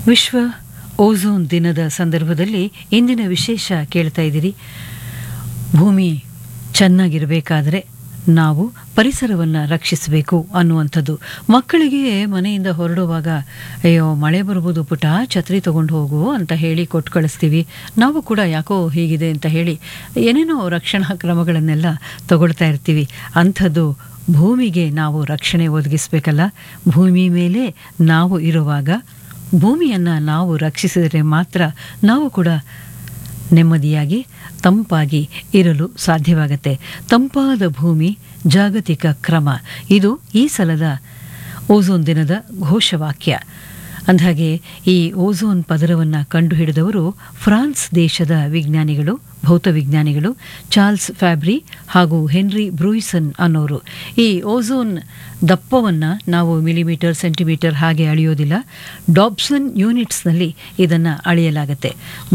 ವಿಶ್ವ ಓಝೋನ್ ದಿನದ ಸಂದರ್ಭದಲ್ಲಿ ಇಂದಿನ ವಿಶೇಷ ಕೇಳ್ತಾ ಇದ್ದೀರಿ ಭೂಮಿ ಚೆನ್ನಾಗಿರಬೇಕಾದ್ರೆ ನಾವು ಪರಿಸರವನ್ನು ರಕ್ಷಿಸಬೇಕು ಅನ್ನುವಂಥದ್ದು ಮಕ್ಕಳಿಗೆ ಮನೆಯಿಂದ ಹೊರಡುವಾಗ ಅಯ್ಯೋ ಮಳೆ ಬರ್ಬೋದು ಪುಟ ಛತ್ರಿ ತಗೊಂಡು ಹೋಗು ಅಂತ ಹೇಳಿ ಕೊಟ್ಟು ಕಳಿಸ್ತೀವಿ ನಾವು ಕೂಡ ಯಾಕೋ ಹೀಗಿದೆ ಅಂತ ಹೇಳಿ ಏನೇನೋ ರಕ್ಷಣಾ ಕ್ರಮಗಳನ್ನೆಲ್ಲ ತಗೊಳ್ತಾ ಇರ್ತೀವಿ ಅಂಥದ್ದು ಭೂಮಿಗೆ ನಾವು ರಕ್ಷಣೆ ಒದಗಿಸ್ಬೇಕಲ್ಲ ಭೂಮಿ ಮೇಲೆ ನಾವು ಇರುವಾಗ ಭೂಮಿಯನ್ನು ನಾವು ರಕ್ಷಿಸಿದರೆ ಮಾತ್ರ ನಾವು ಕೂಡ ನೆಮ್ಮದಿಯಾಗಿ ತಂಪಾಗಿ ಇರಲು ಸಾಧ್ಯವಾಗತ್ತೆ ತಂಪಾದ ಭೂಮಿ ಜಾಗತಿಕ ಕ್ರಮ ಇದು ಈ ಸಲದ ಓಝೋನ್ ದಿನದ ಘೋಷವಾಕ್ಯ ಅಂದಹಾಗೆ ಈ ಓಝೋನ್ ಪದರವನ್ನು ಕಂಡುಹಿಡಿದವರು ಫ್ರಾನ್ಸ್ ದೇಶದ ವಿಜ್ಞಾನಿಗಳು ಭೌತವಿಜ್ಞಾನಿಗಳು ಚಾರ್ಲ್ಸ್ ಫ್ಯಾಬ್ರಿ ಹಾಗೂ ಹೆನ್ರಿ ಬ್ರೂಯಿಸನ್ ಅನ್ನೋರು ಈ ಓಝೋನ್ ದಪ್ಪವನ್ನು ನಾವು ಮಿಲಿಮೀಟರ್ ಸೆಂಟಿಮೀಟರ್ ಹಾಗೆ ಅಳೆಯೋದಿಲ್ಲ ಡಾಬ್ಸನ್ ಯೂನಿಟ್ಸ್ನಲ್ಲಿ ಇದನ್ನು ಅಳೆಯಲಾಗುತ್ತೆ